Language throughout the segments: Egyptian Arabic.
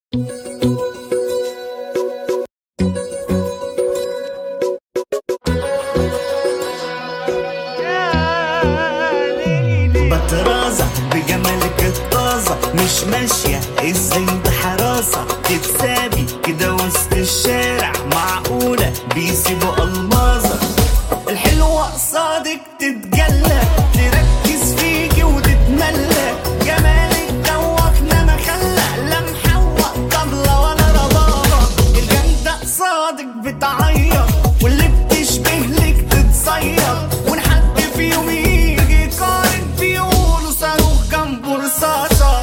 بترازة بجمالك الطازة مش ماشية ازاي بحراسة تتسابي كده وسط الشارع معقولة بيسيبوا الماظة الحلوة قصادك تتجلى تركز فيكي وتتملى جمالك دوخنا ما خلى لا محوق طبلة ولا ربابة الجامدة قصادك بتعيط واللي بتشبه لك تتصيط وان حد فيهم يجي يقارن بيقولوا صاروخ جنبه رصاصة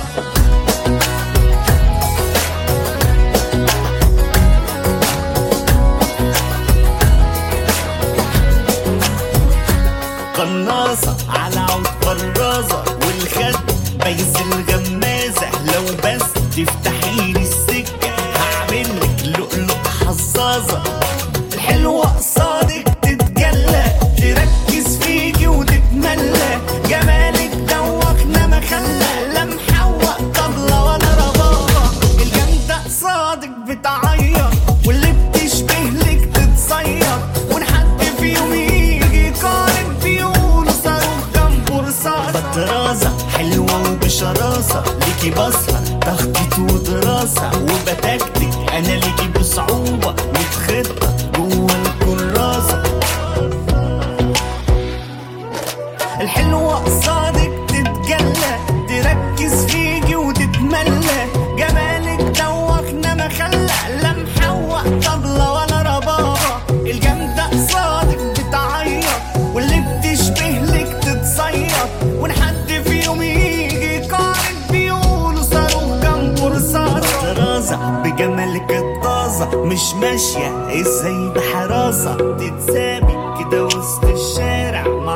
قناصة على عود فرازة والخد بيز الغمازة لو بس تفتحيلي السكة هعملك لؤلؤ حظاظة الحلوة قصادك تتجلى تركز فيكي وتتملى جمالك دوخنا ما خلى لا محوق طبلة ولا ربابة الجامدة قصادك بتعيط واللي بتشبه لك تتصيط وان حد فيهم يجي يقارن بيقولوا صاروخ جنبه رصاصة بطرازة حلوة وبشراسة ليكي بسهر تخطيط ودراسة وبتكتك أنا ليكي بصعوبة متخطة جوه الكراسة الحلوة قصادك تتجلى تركز فيكي وتتملى جمالك دوخنا ما خلى لا محوق طبلة ولا ربابة الجامدة قصادك بتعيط واللي بتشبه لك تتصيط وان حد فيهم يجي يقارن بيقولوا صاروخ جنبه رصاصة طرازة بجمالك الطازة مش ماشية ازاي بحراسة تتسابي كده وسط الشارع